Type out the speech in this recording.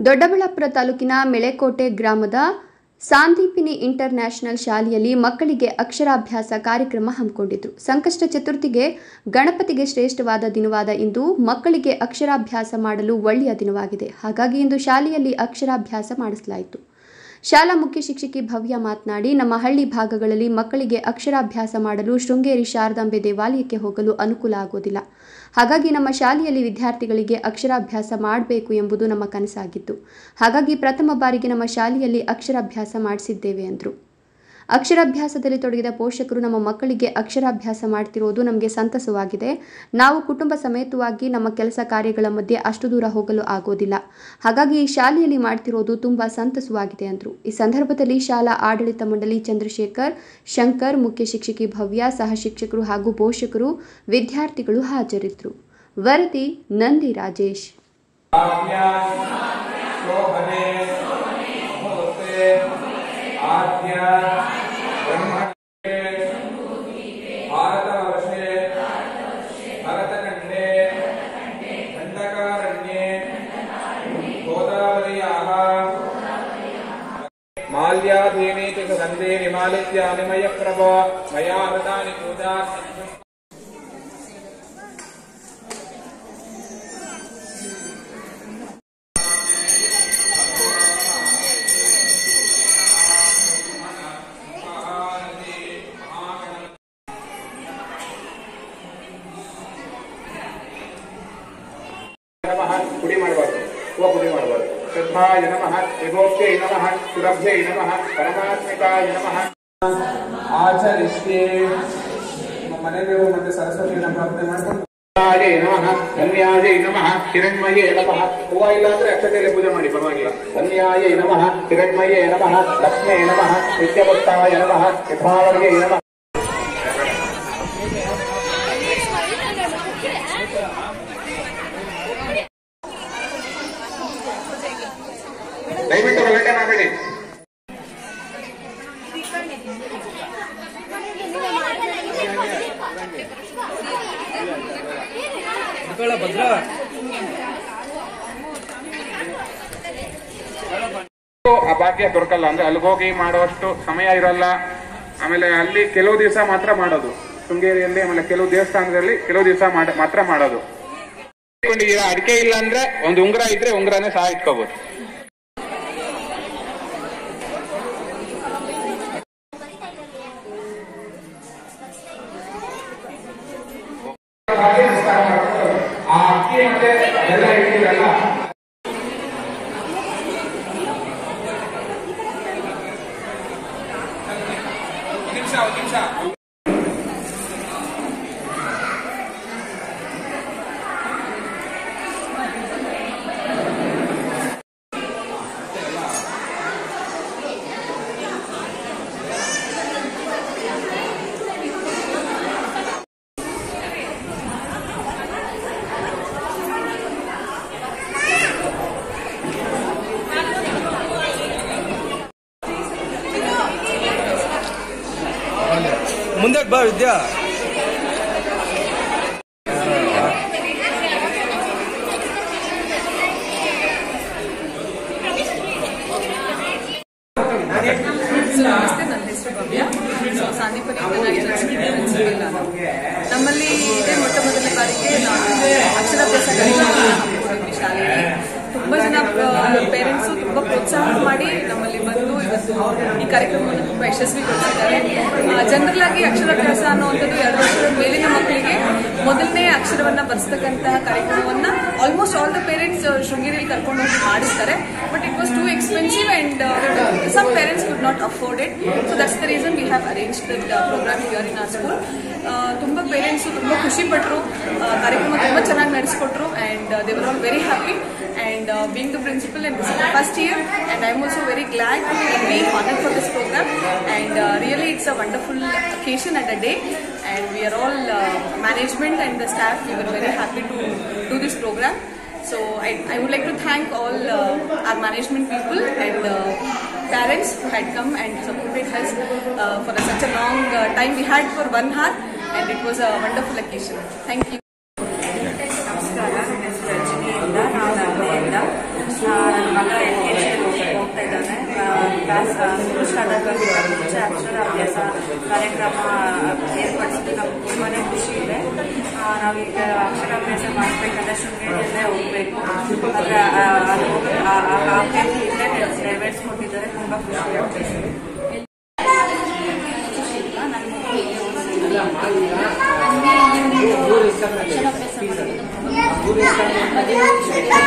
ದೊಡ್ಡಬಳ್ಳಾಪುರ ತಾಲೂಕಿನ ಮೆಳೆಕೋಟೆ ಗ್ರಾಮದ Sandipani inter national ಶಾಲೆಯಲ್ಲಿ ಮಕ್ಕಳಿಗೆ ಅಕ್ಷರಾಭ್ಯಾಸ ಕಾರ್ಯಕ್ರಮ ಹಮ್ಮಿಕೊಂಡಿದ್ರು ಸಂಕಷ್ಟ ಚತುರ್ಥಿಗೆ ಗಣಪತಿಗೆ ಶ್ರೇಷ್ಠವಾದ ದಿನವಾದ ಇಂದು ಮಕ್ಕಳಿಗೆ ಅಕ್ಷರಾಭ್ಯಾಸ ಮಾಡಲು ಒಳ್ಳೆಯ ದಿನವಾಗಿದೆ ಹಾಗಾಗಿ ಇಂದು ಶಾಲೆಯಲ್ಲಿ ಅಕ್ಷರಾಭ್ಯಾಸ ಮಾಡಿಸಲಾಯಿತು ಶಾಲಾ ಮುಖ್ಯ ಶಿಕ್ಷಕಿ ಭವ್ಯ ಮಾತನಾಡಿ ನಮ್ಮ ಹಳ್ಳಿ ಭಾಗಗಳಲ್ಲಿ ಮಕ್ಕಳಿಗೆ ಅಕ್ಷರಾಭ್ಯಾಸ ಮಾಡಲು ಶೃಂಗೇರಿ ಶಾರದಾಂಬೆ ದೇವಾಲಯಕ್ಕೆ ಹೋಗಲು ಅನುಕೂಲ ಆಗೋದಿಲ್ಲ ಹಾಗಾಗಿ ನಮ್ಮ ಶಾಲೆಯಲ್ಲಿ ವಿದ್ಯಾರ್ಥಿಗಳಿಗೆ ಅಕ್ಷರಾಭ್ಯಾಸ ಮಾಡಬೇಕು ಎಂಬುದು ನಮ್ಮ ಕನಸಾಗಿತ್ತು ಹಾಗಾಗಿ ಪ್ರಥಮ ಬಾರಿಗೆ ನಮ್ಮ ಶಾಲೆಯಲ್ಲಿ ಅಕ್ಷರಾಭ್ಯಾಸ ಮಾಡಿಸಿದ್ದೇವೆ ಎಂದರು ಅಕ್ಷರಾಭ್ಯಾಸದಲ್ಲಿ ತೊಡಗಿದ ಪೋಷಕರು ನಮ್ಮ ಮಕ್ಕಳಿಗೆ ಅಕ್ಷರಾಭ್ಯಾಸ ಮಾಡ್ತಿರೋದು ನಮಗೆ ಸಂತಸವಾಗಿದೆ ನಾವು ಕುಟುಂಬ ಸಮೇತವಾಗಿ ನಮ್ಮ ಕೆಲಸ ಕಾರ್ಯಗಳ ಮಧ್ಯೆ ಅಷ್ಟು ದೂರ ಹೋಗಲು ಆಗೋದಿಲ್ಲ ಹಾಗಾಗಿ ಈ ಶಾಲೆಯಲ್ಲಿ ಮಾಡ್ತಿರೋದು ತುಂಬ ಸಂತಸವಾಗಿದೆ ಅಂದರು ಈ ಸಂದರ್ಭದಲ್ಲಿ ಶಾಲಾ ಆಡಳಿತ ಮಂಡಳಿ ಚಂದ್ರಶೇಖರ್ ಶಂಕರ್ ಮುಖ್ಯ ಶಿಕ್ಷಕಿ ಭವ್ಯ ಸಹ ಶಿಕ್ಷಕರು ಹಾಗೂ ಪೋಷಕರು ವಿದ್ಯಾರ್ಥಿಗಳು ಹಾಜರಿದ್ದರು ವರದಿ ನಂದಿ ರಾಜೇಶ್ ಶೋಭನೆ ಮುಹೂರ್ತೆ ಆದ್ಯ ಬ್ರಹ್ಮಣೆ ಭಾರತವರ್ಷೆ ಭರತಖಂಡೇ ದಂಡಕಾರಣ್ಯೆ गोदावर्याः माल्याधीने च सन्धे निमालित्यानिमय प्रभो मया हृदानि पूजा ನಮಃ ಪುಡಿ ಮಾಡಬಾರ್ದು ಹೂವು ಪುಡಿ ಮಾಡಬಾರ್ದು ಶ್ರದ್ಧಾಯ ನಮಃ ವಿಭೋಕ್ತೈ ನಮಃ ಸುರಭ್ಯೈ ನಮಃ ಪರಮಾತ್ಮಿಕಾಯ ನಮಃ ಆಚರಿಷ್ಯೆ ನಮ್ಮ ಮನೆದೇವು ಮತ್ತೆ ಸರಸ್ವತಿಯನ್ನ ಪ್ರಾರ್ಥನೆ ಮಾಡ್ಕೊಂಡು ಧನ್ಯಾಯ ನಮಃ ಧನ್ಯಾಯ ನಮಃ ಹಿರಣ್ಮಯೇ ನಮಃ ಹೂವ ಇಲ್ಲ ಅಂದ್ರೆ ಅಕ್ಷತೆಯಲ್ಲಿ ಪೂಜೆ ಮಾಡಿ ಪರವಾಗಿಲ್ಲ ಧನ್ಯಾಯ ನಮಃ ಹಿರಣ್ಮಯೇ ನಮಃ ಲಕ್ಷ್ಮೇ ನಮಃ ನಿತ್ಯಭಕ್ತಾಯ ನಮಃ ವಿಭಾವರ್ಯೈ ನಮಃ ದಯವಿಟ್ಟು ಗಲಾಟೆ ಮಾಡಬೇಡಿ ಆ ಭಾಗ್ಯ ದೊರಕಲ್ಲ ಅಂದ್ರೆ ಅಲ್ಲಿಗೋಗಿ ಮಾಡುವಷ್ಟು ಸಮಯ ಇರಲ್ಲ ಆಮೇಲೆ ಅಲ್ಲಿ ಕೆಲವು ದಿವಸ ಮಾತ್ರ ಮಾಡೋದು ಶೃಂಗೇರಿಯಲ್ಲಿ ಆಮೇಲೆ ಕೆಲವು ದೇವಸ್ಥಾನದಲ್ಲಿ ಕೆಲವು ದಿವಸ ಮಾತ್ರ ಮಾಡೋದು ಇಟ್ಕೊಂಡಿದೀರಾ? ಅಡಿಕೆ ಇಲ್ಲ ಅಂದ್ರೆ ಒಂದು ಉಂಗುರ ಇದ್ರೆ ಉಂಗುರನೇ ಸಹ ಇಟ್ಕೋಬಹುದು ಆ ಅಕ್ಕಿ ಮತ್ತೆ ಎಲ್ಲ ಇಟ್ಟಿರಲ್ಲ ನಿಮಿಷ ಒಂದು ನಿಮಿಷ ಮುಂದೆ ಬಾ ವಿದ್ಯಾ ನಮಸ್ತೆ ನನ್ನ ಹೆಸರು Bhavya so Sandipani international school ನಾನು ನಮ್ಮಲ್ಲಿ ಇದೇ ಮೊಟ್ಟ ಮೊದಲ ಬಾರಿಗೆ ನಾವು ಅಕ್ಷರಾಭ್ಯಾಸ ಕಾರ್ಯಕ್ರಮವನ್ನು ಹಮ್ಮಿಕೊಂಡಿದ್ವಿ ಶಾಲೆಯಲ್ಲಿ ತುಂಬಾ ಜನ ಪೇರೆಂಟ್ಸು ತುಂಬಾ ಪ್ರೋತ್ಸಾಹ ಮಾಡಿ ನಮ್ಮಲ್ಲಿ ಬಂದು ಇವತ್ತು ಈ ಕಾರ್ಯಕ್ರಮವನ್ನು ತುಂಬಾ ಯಶಸ್ವಿಗೊಳಿಸಿದ್ದಾರೆ ಜನರಲ್ ಆಗಿ ಅಕ್ಷರಾಭ್ಯಾಸ ಅನ್ನುವಂಥದ್ದು ಎರಡು ವರ್ಷದ ಮೇಲಿನ ಮಕ್ಕಳಿಗೆ ಮೊದಲನೇ ಅಕ್ಷರವನ್ನ ಬರೆಸ್ತಕ್ಕಂತಹ ಕಾರ್ಯಕ್ರಮವನ್ನ ಆಲ್ಮೋಸ್ಟ್ ಆಲ್ ದ ಪೇರೆಂಟ್ಸ್ ಶೃಂಗೇರಿಯಲ್ಲಿ ಕರ್ಕೊಂಡು ಹೋಗಿ ಮಾಡಿಸ್ತಾರೆ but it was too expensive and some parents could not afford it so that's the reason we have arrange that program here in our school ತುಂಬ ಪೇರೆಂಟ್ಸು ತುಂಬ ಖುಷಿ ಪಟ್ಟರು ಕಾರ್ಯಕ್ರಮ ತುಂಬ ಚೆನ್ನಾಗಿ ನಡೆಸ್ಕೊಟ್ರು and they were all very happy and being the principal and this first year and I am also very glad to be honour for this program and really it's a wonderful occasion at a day and we are all uh, management and the staff we were very happy to do this program so I, I would like to thank all uh, our management people and uh, parents who had come and supported us uh, for a, such a long uh, time we had for one hour and it was a wonderful occasion thank you ನಮಸ್ಕಾರ ನನ್ನ ಹೆಸರು ರಜನಿಯಿಂದ ನಾವು ನಗರದಿಂದ so ನನ್ನ ಮಗ L K G ಹೋಗ್ತಾ ಇದ್ದಾನೆ class ಶುರು ಸ್ಟಾರ್ಟ್ ಆಗೋದಕ್ಕಿಂತ ಮುಂಚೆ ಅಕ್ಷರಾಭ್ಯಾಸ ಕಾರ್ಯಕ್ರಮ ಏರ್ಪಡಿಸಿದ್ದು ನಮ್ಗೆ ತುಂಬಾನೇ ಖುಷಿ ಇದೆ ಆ, ನಾವೀಗ ಅಕ್ಷರಾಭ್ಯಾಸ ಮಾಡಿಸ್ಬೇಕಂದ್ರೆ ಶೃಂಗೇರಿಯಲ್ಲೇ ಹೋಗ್ಬೇಕು ಆದ್ರೆ ಆ, ಅದು ಹೋಗಿ- ಆ ಆ ಆಜ್ಞೆಯನ್ನು ಇಲ್ಲೇ ನೆರವೇರಿಸ್ಕೊಟ್ಟಿದ್ದಾರೆ ತುಂಬಾ ಖುಷಿ ಆಗ್ತಿದೆ ಅಕ್ಷರಾಭ್ಯಾಸ ಮಾಡೋದು ತುಂಬಾ ಖುಷಿ. ಮದುವೆ